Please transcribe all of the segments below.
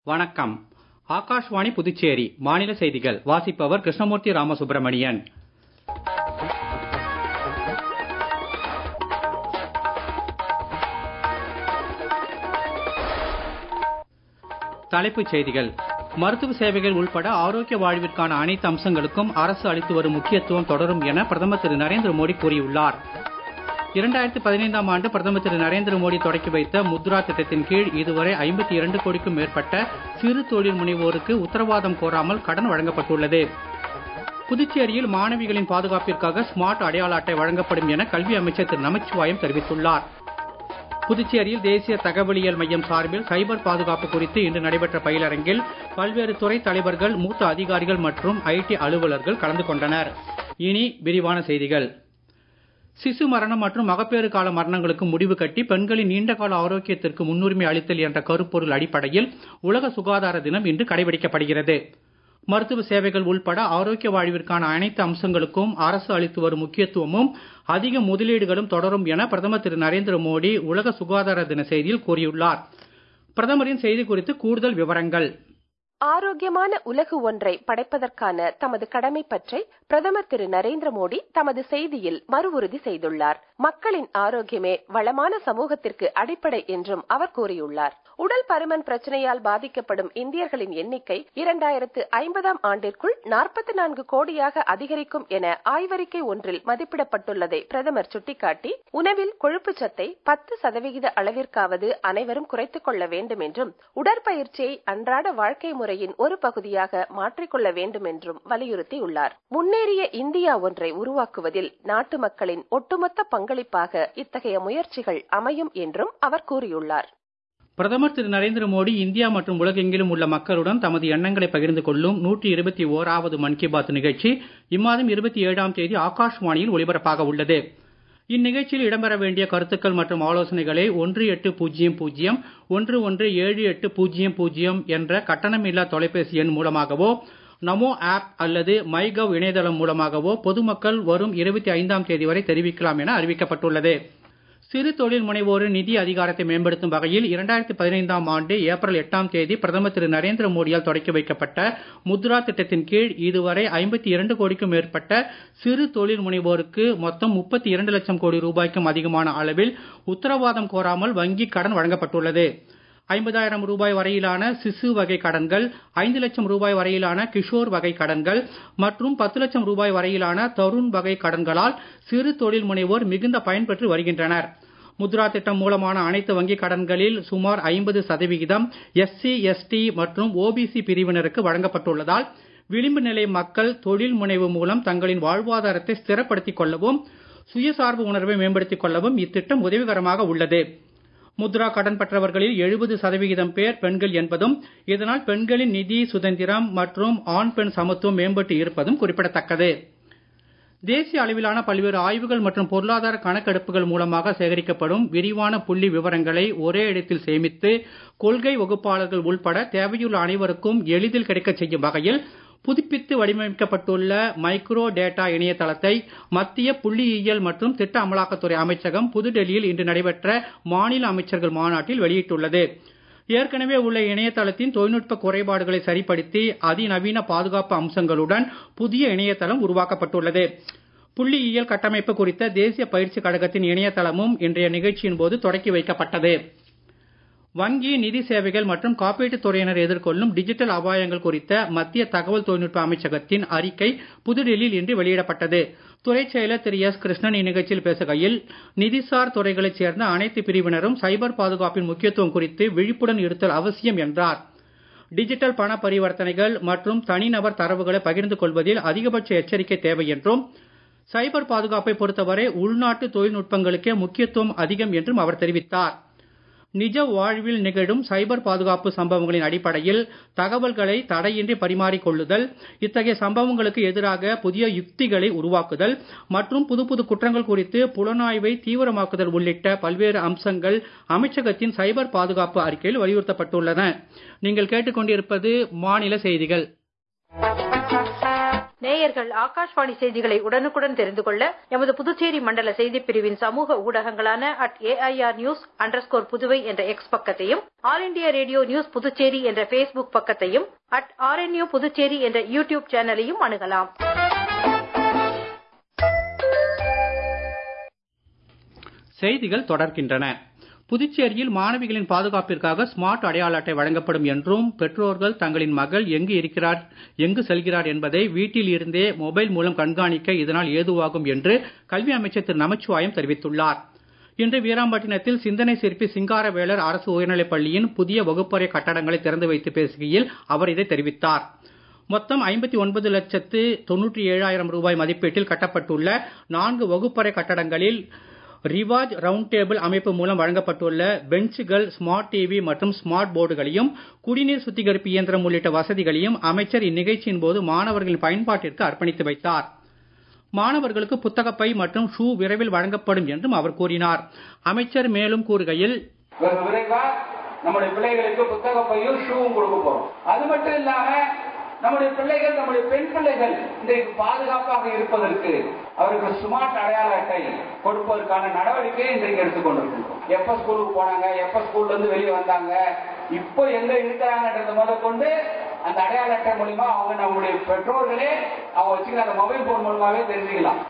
வணக்கம் ஆகாஷ்வாணி புதுச்சேரி மாநில செய்திகள் வாசிப்பவர் கிருஷ்ணமூர்த்தி ராமசுப்ரமணியன் தலைப்புச் செய்திகள் மருத்துவ சேவைகள் உள்பட ஆரோக்கிய வாழ்விற்கான அனைத்து அம்சங்களுக்கும் அரசு அளித்து வரும் முக்கியத்துவம் தொடரும் என பிரதமர் திரு நரேந்திர மோடி கூறியுள்ளார் இரண்டாயிரத்தி பதினைந்தாம் ஆண்டு பிரதமர் திரு நரேந்திர மோடி தொடக்கி வைத்த முத்ரா திட்டத்தின் கீழ் இதுவரை ஐம்பத்தி இரண்டு கோடிக்கும் மேற்பட்ட சிறு தொழில் முனைவோருக்கு உத்தரவாதம் கோராமல் கடன் வழங்கப்பட்டுள்ளது புதுச்சேரியில் மாணவிகளின் பாதுகாப்பிற்காக ஸ்மார்ட் அடையாள அட்டை வழங்கப்படும் என கல்வி அமைச்சர் திரு நமச்சிவாயம் தெரிவித்துள்ளார் புதுச்சேரியில் தேசிய தகவலியல் மையம் சார்பில் சைபர் பாதுகாப்பு குறித்து இன்று நடைபெற்ற பயிலரங்கில் பல்வேறு துறை தலைவர்கள் மூத்த அதிகாரிகள் மற்றும் ஐடி அலுவலர்கள் கலந்து கொண்டனர் இனி விரிவான செய்திகள் சிசு மரணம் மற்றும் மகப்பேறு கால மரணங்களுக்கு முடிவு கட்டி பெண்களின் நீண்டகால ஆரோக்கியத்திற்கு முன்னுரிமை அளித்தல் என்ற கருப்பொருள் அடிப்படையில் உலக சுகாதார தினம் இன்று கடைபிடிக்கப்படுகிறது மருத்துவ சேவைகள் உள்பட ஆரோக்கிய வாழ்விற்கான அனைத்து அம்சங்களுக்கும் அரசு அளித்து வரும் முக்கியத்துவமும் அதிக முதலீடுகளும் தொடரும் என பிரதமர் திரு நரேந்திர மோடி உலக சுகாதார தின செய்தியில் கூறியுள்ளார் பிரதமரின் செய்தி குறித்து கூடுதல் விவரங்கள் ஆரோக்கியமான உலகு ஒன்றை படைப்பதற்கான தமது கடமை பற்றி பிரதமர் திரு நரேந்திர மோடி தமது செய்தியில் மறுஉறுதி செய்துள்ளார் மக்களின் ஆரோக்கியமே வளமான சமூகத்திற்கு அடிப்படை என்றும் அவர் கூறியுள்ளார் உடல் பருமன் பிரச்சனையால் பாதிக்கப்படும் இந்தியர்களின் எண்ணிக்கை இரண்டாயிரத்து ஐம்பதாம் ஆண்டிற்குள் நாற்பத்தி நான்கு கோடியாக அதிகரிக்கும் என ஆய்வறிக்கை ஒன்றில் மதிப்பிடப்பட்டுள்ளதை பிரதமர் சுட்டிக்காட்டி உணவில் கொழுப்பு சத்தை பத்து சதவிகித அளவிற்காவது அனைவரும் குறைத்துக் கொள்ள வேண்டும் என்றும் உடற்பயிற்சியை அன்றாட வாழ்க்கை முறையின் ஒரு பகுதியாக மாற்றிக்கொள்ள வேண்டும் என்றும் வலியுறுத்தியுள்ளார் முன்னேறிய இந்தியா ஒன்றை உருவாக்குவதில் நாட்டு மக்களின் ஒட்டுமொத்த பங்களிப்பாக இத்தகைய முயற்சிகள் அமையும் என்றும் அவர் கூறியுள்ளார் பிரதமர் திரு நரேந்திர மோடி இந்தியா மற்றும் உலகெங்கிலும் உள்ள மக்களுடன் தமது எண்ணங்களை பகிர்ந்து கொள்ளும் நூற்றி இருபத்தி ஓராவது மன் கி பாத் நிகழ்ச்சி இம்மாதம் இருபத்தி ஏழாம் தேதி ஆகாஷ்வாணியில் ஒலிபரப்பாக உள்ளது இந்நிகழ்ச்சியில் இடம்பெற வேண்டிய கருத்துக்கள் மற்றும் ஆலோசனைகளை ஒன்று எட்டு பூஜ்ஜியம் பூஜ்ஜியம் ஒன்று ஒன்று ஏழு எட்டு பூஜ்ஜியம் பூஜ்ஜியம் என்ற கட்டணமில்லா தொலைபேசி எண் மூலமாகவோ நமோ ஆப் அல்லது மைகவ் இணையதளம் மூலமாகவோ பொதுமக்கள் வரும் இருபத்தி ஐந்தாம் தேதி வரை தெரிவிக்கலாம் என அறிவிக்கப்பட்டுள்ளது சிறு தொழில் முனைவோரின் நிதி அதிகாரத்தை மேம்படுத்தும் வகையில் இரண்டாயிரத்தி பதினைந்தாம் ஆண்டு ஏப்ரல் எட்டாம் தேதி பிரதமர் திரு நரேந்திர மோடியால் தொடக்கி வைக்கப்பட்ட முத்ரா திட்டத்தின் கீழ் இதுவரை ஐம்பத்தி இரண்டு கோடிக்கும் மேற்பட்ட சிறு தொழில் முனைவோருக்கு மொத்தம் முப்பத்தி இரண்டு லட்சம் கோடி ரூபாய்க்கும் அதிகமான அளவில் உத்தரவாதம் கோராமல் வங்கி கடன் வழங்கப்பட்டுள்ளது ஐம்பதாயிரம் ரூபாய் வரையிலான சிசு வகை கடன்கள் ஐந்து லட்சம் ரூபாய் வரையிலான கிஷோர் வகை கடன்கள் மற்றும் பத்து லட்சம் ரூபாய் வரையிலான தருண் வகை கடன்களால் சிறு தொழில் முனைவோர் மிகுந்த பயன்பெற்று வருகின்றனர் முத்ரா திட்டம் மூலமான அனைத்து வங்கி கடன்களில் சுமார் ஐம்பது சதவிகிதம் எஸ்சி எஸ்டி மற்றும் ஓபிசி பிரிவினருக்கு வழங்கப்பட்டுள்ளதால் விளிம்பு நிலை மக்கள் தொழில் முனைவு மூலம் தங்களின் வாழ்வாதாரத்தை ஸ்திரப்படுத்திக் கொள்ளவும் சுயசார்பு உணர்வை மேம்படுத்திக் கொள்ளவும் இத்திட்டம் உதவிகரமாக உள்ளது முத்ரா கடன் பெற்றவர்களில் எழுபது சதவிகிதம் பேர் பெண்கள் என்பதும் இதனால் பெண்களின் நிதி சுதந்திரம் மற்றும் ஆண் பெண் சமத்துவம் மேம்பட்டு இருப்பதும் குறிப்பிடத்தக்கது தேசிய அளவிலான பல்வேறு ஆய்வுகள் மற்றும் பொருளாதார கணக்கெடுப்புகள் மூலமாக சேகரிக்கப்படும் விரிவான புள்ளி விவரங்களை ஒரே இடத்தில் சேமித்து கொள்கை வகுப்பாளர்கள் உள்பட தேவையுள்ள அனைவருக்கும் எளிதில் கிடைக்கச் செய்யும் வகையில் புதுப்பித்து வடிவமைக்கப்பட்டுள்ள மைக்ரோ டேட்டா இணையதளத்தை மத்திய புள்ளியியல் மற்றும் திட்ட அமலாக்கத்துறை அமைச்சகம் புதுடெல்லியில் இன்று நடைபெற்ற மாநில அமைச்சர்கள் மாநாட்டில் வெளியிட்டுள்ளது ஏற்கனவே உள்ள இணையதளத்தின் தொழில்நுட்ப குறைபாடுகளை சரிப்படுத்தி அதிநவீன பாதுகாப்பு அம்சங்களுடன் புதிய இணையதளம் உருவாக்கப்பட்டுள்ளது புள்ளியியல் கட்டமைப்பு குறித்த தேசிய பயிற்சி கழகத்தின் இணையதளமும் இன்றைய நிகழ்ச்சியின் போது தொடக்கி வைக்கப்பட்டது வங்கி நிதி சேவைகள் மற்றும் காப்பீட்டுத் துறையினர் எதிர்கொள்ளும் டிஜிட்டல் அபாயங்கள் குறித்த மத்திய தகவல் தொழில்நுட்ப அமைச்சகத்தின் அறிக்கை புதுடெல்லியில் இன்று வெளியிடப்பட்டது துறைச் செயலர் திரு எஸ் கிருஷ்ணன் இந்நிகழ்ச்சியில் பேசுகையில் நிதிசார் துறைகளைச் சேர்ந்த அனைத்து பிரிவினரும் சைபர் பாதுகாப்பின் முக்கியத்துவம் குறித்து விழிப்புடன் இருத்தல் அவசியம் என்றார் டிஜிட்டல் பண பரிவர்த்தனைகள் மற்றும் தனிநபர் தரவுகளை பகிர்ந்து கொள்வதில் அதிகபட்ச எச்சரிக்கை தேவை என்றும் சைபர் பாதுகாப்பை பொறுத்தவரை உள்நாட்டு தொழில்நுட்பங்களுக்கே முக்கியத்துவம் அதிகம் என்றும் அவர் தெரிவித்தார் நிஜ வாழ்வில் நிகழும் சைபர் பாதுகாப்பு சம்பவங்களின் அடிப்படையில் தகவல்களை தடையின்றி பரிமாறிக் கொள்ளுதல் இத்தகைய சம்பவங்களுக்கு எதிராக புதிய யுக்திகளை உருவாக்குதல் மற்றும் புது புது குற்றங்கள் குறித்து புலனாய்வை தீவிரமாக்குதல் உள்ளிட்ட பல்வேறு அம்சங்கள் அமைச்சகத்தின் சைபர் பாதுகாப்பு அறிக்கையில் வலியுறுத்தப்பட்டுள்ளன நீங்கள் கேட்டுக்கொண்டிருப்பது மாநில செய்திகள் நேயர்கள் ஆகாஷ்வாணி செய்திகளை உடனுக்குடன் தெரிந்து கொள்ள எமது புதுச்சேரி மண்டல செய்திப் பிரிவின் சமூக ஊடகங்களான at AIR news underscore Puduvai என்ற எக்ஸ் பக்கத்தையும் all India radio news Puducherry என்ற ஃபேஸ்புக் பக்கத்தையும் அட் ஆர்என்யூ புதுச்சேரி என்ற யூடியூப் சேனலையும் அணுகலாம் செய்திகள் தொடர்கின்றன புதுச்சேரியில் மாணவிகளின் பாதுகாப்பிற்காக ஸ்மார்ட் அடையாள அட்டை வழங்கப்படும் என்றும் பெற்றோர்கள் தங்களின் மகள் எங்கு இருக்கிறார் எங்கு செல்கிறார் என்பதை வீட்டில் இருந்தே மொபைல் மூலம் கண்காணிக்க இதனால் ஏதுவாகும் என்று கல்வி அமைச்சர் திரு நமச்சிவாயம் தெரிவித்துள்ளார் இன்று வீராம்பட்டினத்தில் சிந்தனை சிற்பி சிங்காரவேலர் அரசு உயர்நிலைப் பள்ளியின் புதிய வகுப்பறை கட்டடங்களை திறந்து வைத்து பேசுகையில் அவர் இதை தெரிவித்தார் மொத்தம் ஐம்பத்தி ஒன்பது லட்சத்து தொன்னூற்றி ஏழாயிரம் ரூபாய் மதிப்பீட்டில் கட்டப்பட்டுள்ள நான்கு வகுப்பறை கட்டடங்களில் ரிவாஜ் ரவுண்ட் டேபிள் அமைப்பு மூலம் வழங்கப்பட்டுள்ள பெஞ்சுகள் ஸ்மார்ட் டிவி மற்றும் ஸ்மார்ட் போர்டுகளையும் குடிநீர் சுத்திகரிப்பு இயந்திரம் உள்ளிட்ட வசதிகளையும் அமைச்சர் இந்நிகழ்ச்சியின் போது மாணவர்களின் பயன்பாட்டிற்கு அர்ப்பணித்து வைத்தார் மாணவர்களுக்கு புத்தகப்பை மற்றும் ஷூ விரைவில் வழங்கப்படும் என்றும் அவர் கூறினார் அமைச்சர் மேலும் கூறுகையில் வெகு விரைவா நம்முடைய பிள்ளைகளுக்கு புத்தக பையும் ஷூவும் கொடுக்க போறோம் அது மட்டும் இல்லாம நம்முடைய பிள்ளைகள் நம்முடைய பெண் பிள்ளைகள் இன்றைக்கு பாதுகாப்பாக இருப்பதற்கு அவருக்கு ஸ்மார்ட் அடையாள அட்டை கொடுப்பதற்கான நடவடிக்கை இன்றைக்கு எடுத்துக்கொண்டிருக்கிறோம் எப்ப ஸ்கூலுக்கு போனாங்க எப்ப ஸ்கூல்ல இருந்து வெளியே வந்தாங்க இப்போ எங்க இருக்கிறாங்கன்றத முதற்கொண்டு அந்த அடையாள அட்டை மூலியமா அவங்க நம்முடைய பெற்றோர்களே அவங்க வச்சுக்கிற அந்த மொபைல் போன் மூலமாவே தெரிஞ்சுக்கலாம்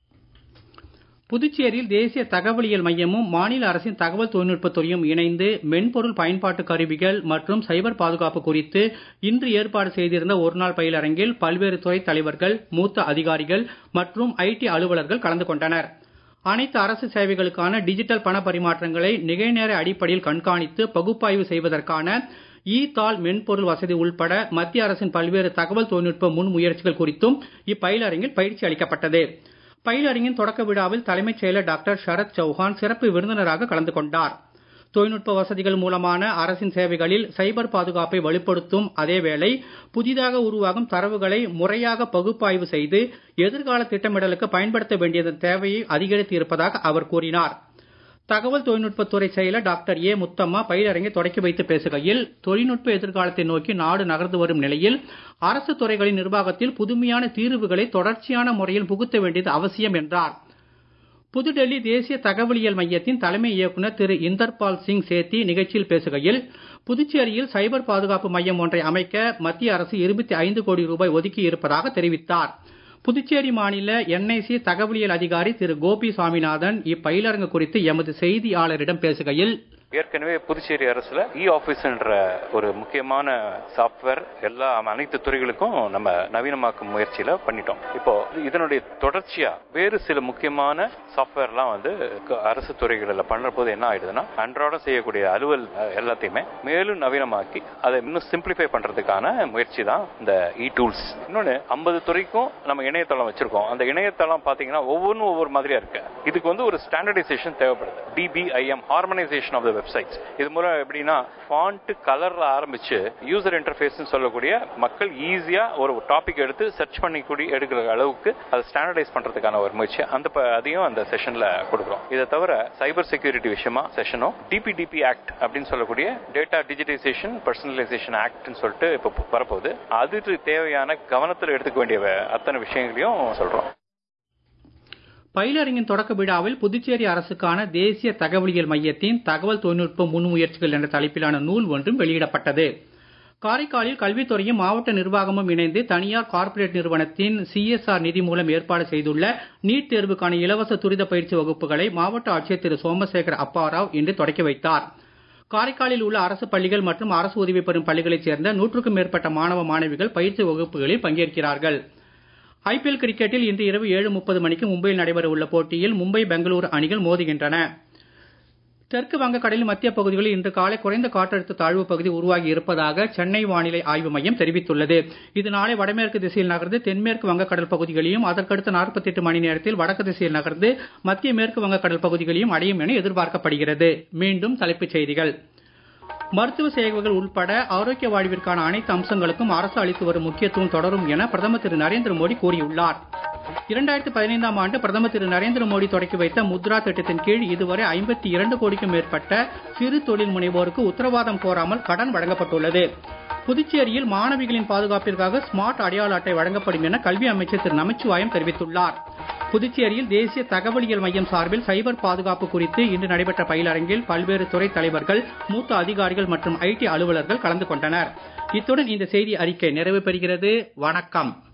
புதுச்சேரியில் தேசிய தகவலியல் மையமும் மாநில அரசின் தகவல் தொழில்நுட்பத் துறையும் இணைந்து மென்பொருள் பயன்பாட்டு கருவிகள் மற்றும் சைபர் பாதுகாப்பு குறித்து இன்று ஏற்பாடு செய்திருந்த ஒருநாள் பயிலரங்கில் பல்வேறு துறை தலைவர்கள் மூத்த அதிகாரிகள் மற்றும் ஐடி அலுவலர்கள் கலந்து கொண்டனர் அனைத்து அரசு சேவைகளுக்கான டிஜிட்டல் பண பரிமாற்றங்களை நிகழ்நேர அடிப்படையில் கண்காணித்து பகுப்பாய்வு செய்வதற்கான இ தாள் மென்பொருள் வசதி உள்பட மத்திய அரசின் பல்வேறு தகவல் தொழில்நுட்ப முன்முயற்சிகள் குறித்தும் இப்பயிலரங்கில் பயிற்சி அளிக்கப்பட்டது பயிலரங்கின் தொடக்க விழாவில் தலைமைச் செயலர் டாக்டர் ஷரத் சௌஹான் சிறப்பு விருந்தினராக கலந்து கொண்டார் தொழில்நுட்ப வசதிகள் மூலமான அரசின் சேவைகளில் சைபர் பாதுகாப்பை வலுப்படுத்தும் அதேவேளை புதிதாக உருவாகும் தரவுகளை முறையாக பகுப்பாய்வு செய்து எதிர்கால திட்டமிடலுக்கு பயன்படுத்த வேண்டியதன் தேவையை அதிகரித்து இருப்பதாக அவர் கூறினார் தகவல் தொழில்நுட்பத்துறை செயலர் டாக்டர் ஏ முத்தம்மா பயிலரங்கை தொடக்கி வைத்து பேசுகையில் தொழில்நுட்ப எதிர்காலத்தை நோக்கி நாடு நகர்ந்து வரும் நிலையில் அரசு துறைகளின் நிர்வாகத்தில் புதுமையான தீர்வுகளை தொடர்ச்சியான முறையில் புகுத்த வேண்டியது அவசியம் என்றார் புதுடெல்லி தேசிய தகவலியல் மையத்தின் தலைமை இயக்குநர் திரு இந்தர்பால் சிங் சேத்தி நிகழ்ச்சியில் பேசுகையில் புதுச்சேரியில் சைபர் பாதுகாப்பு மையம் ஒன்றை அமைக்க மத்திய அரசு இருபத்தி ஐந்து கோடி ரூபாய் ஒதுக்கி இருப்பதாக தெரிவித்தார் புதுச்சேரி மாநில என்ஐசி தகவலியல் அதிகாரி திரு கோபி சாமிநாதன் இப்பயிலரங்கு குறித்து எமது செய்தியாளரிடம் பேசுகையில் ஏற்கனவே புதுச்சேரி அரசுல இ ஆபீஸ்ன்ற ஒரு முக்கியமான சாப்ட்வேர் எல்லா அனைத்து துறைகளுக்கும் நம்ம நவீனமாக்கும் முயற்சியில பண்ணிட்டோம் இப்போ இதனுடைய தொடர்ச்சியா வேறு சில முக்கியமான சாப்ட்வேர்லாம் வந்து அரசு துறைகளில் பண்ற போது என்ன ஆயிடுதுன்னா அன்றாடம் செய்யக்கூடிய அலுவல் எல்லாத்தையுமே மேலும் நவீனமாக்கி அதை இன்னும் சிம்பிளிஃபை பண்றதுக்கான முயற்சி தான் இந்த இ டூல்ஸ் இன்னொன்னு ஐம்பது துறைக்கும் நம்ம இணையதளம் வச்சிருக்கோம் அந்த இணையதளம் பாத்தீங்கன்னா ஒவ்வொன்றும் ஒவ்வொரு மாதிரியா இருக்கு இதுக்கு வந்து ஒரு ஸ்டாண்டர்டைசேஷன் தேவைப்படுது டிபிஐஎம் ஹார்மனைசேஷன் ஆஃப் த வெப்சைட்ஸ் இது மூலம் எப்படின்னா ஃபாண்ட் கலர்ல ஆரம்பிச்சு யூசர் இன்டர்ஃபேஸ் சொல்லக்கூடிய மக்கள் ஈஸியா ஒரு டாபிக் எடுத்து சர்ச் பண்ணிக்கூடி எடுக்கிற அளவுக்கு அதை ஸ்டாண்டர்டைஸ் பண்றதுக்கான ஒரு முயற்சி அந்த அதையும் அந்த செஷன்ல கொடுக்குறோம் இதை தவிர சைபர் செக்யூரிட்டி விஷயமா செஷனும் டிபிடிபி ஆக்ட் அப்படின்னு சொல்லக்கூடிய டேட்டா டிஜிட்டைசேஷன் பர்சனலைசேஷன் ஆக்ட்னு சொல்லிட்டு இப்போ வரப்போகுது அதுக்கு தேவையான கவனத்தில் எடுத்துக்க வேண்டிய அத்தனை விஷயங்களையும் சொல்றோம் பயிலரங்கின் தொடக்க விழாவில் புதுச்சேரி அரசுக்கான தேசிய தகவலியல் மையத்தின் தகவல் தொழில்நுட்ப முன்முயற்சிகள் என்ற தலைப்பிலான நூல் ஒன்றும் வெளியிடப்பட்டது காரைக்காலில் கல்வித்துறையும் மாவட்ட நிர்வாகமும் இணைந்து தனியார் கார்ப்பரேட் நிறுவனத்தின் சிஎஸ்ஆர் நிதி மூலம் ஏற்பாடு செய்துள்ள நீட் தேர்வுக்கான இலவச துரித பயிற்சி வகுப்புகளை மாவட்ட ஆட்சியர் திரு சோமசேகர் அப்பாராவ் இன்று தொடக்கி வைத்தார் காரைக்காலில் உள்ள அரசு பள்ளிகள் மற்றும் அரசு உதவி பெறும் பள்ளிகளைச் சேர்ந்த நூற்றுக்கும் மேற்பட்ட மாணவ மாணவிகள் பயிற்சி வகுப்புகளில் பங்கேற்கிறார்கள் ஐபிஎல் கிரிக்கெட்டில் இன்று இரவு ஏழு முப்பது மணிக்கு மும்பையில் நடைபெற உள்ள போட்டியில் மும்பை பெங்களூரு அணிகள் மோதுகின்றன தெற்கு வங்கக்கடலின் மத்திய பகுதிகளில் இன்று காலை குறைந்த காற்றழுத்த தாழ்வு பகுதி உருவாகி இருப்பதாக சென்னை வானிலை ஆய்வு மையம் தெரிவித்துள்ளது இது நாளை வடமேற்கு திசையில் நகர்ந்து தென்மேற்கு வங்கக்கடல் பகுதிகளையும் அதற்கடுத்த 48 மணி நேரத்தில் வடக்கு திசையில் நகர்ந்து மத்திய மேற்கு வங்கக்கடல் பகுதிகளையும் அடையும் என எதிர்பார்க்கப்படுகிறது மீண்டும் தலைப்புச் செய்திகள் மருத்துவ சேவைகள் உட்பட ஆரோக்கிய வாழ்விற்கான அனைத்து அம்சங்களுக்கும் அரசு அளித்து வரும் முக்கியத்துவம் தொடரும் என பிரதமர் திரு நரேந்திர மோடி கூறியுள்ளார் இரண்டாயிரத்தி பதினைந்தாம் ஆண்டு பிரதமர் திரு நரேந்திர மோடி தொடக்கி வைத்த முத்ரா திட்டத்தின் கீழ் இதுவரை ஐம்பத்தி இரண்டு கோடிக்கும் மேற்பட்ட சிறு தொழில் முனைவோருக்கு உத்தரவாதம் கோராமல் கடன் வழங்கப்பட்டுள்ளது புதுச்சேரியில் மாணவிகளின் பாதுகாப்பிற்காக ஸ்மார்ட் அடையாள அட்டை வழங்கப்படும் என கல்வி அமைச்சர் திரு நமச்சிவாயம் தெரிவித்துள்ளார் புதுச்சேரியில் தேசிய தகவலியல் மையம் சார்பில் சைபர் பாதுகாப்பு குறித்து இன்று நடைபெற்ற பயிலரங்கில் பல்வேறு துறை தலைவர்கள் மூத்த அதிகாரிகள் மற்றும் ஐடி அலுவலர்கள் கலந்து கொண்டனர் இத்துடன் இந்த செய்தி அறிக்கை நிறைவு பெறுகிறது வணக்கம்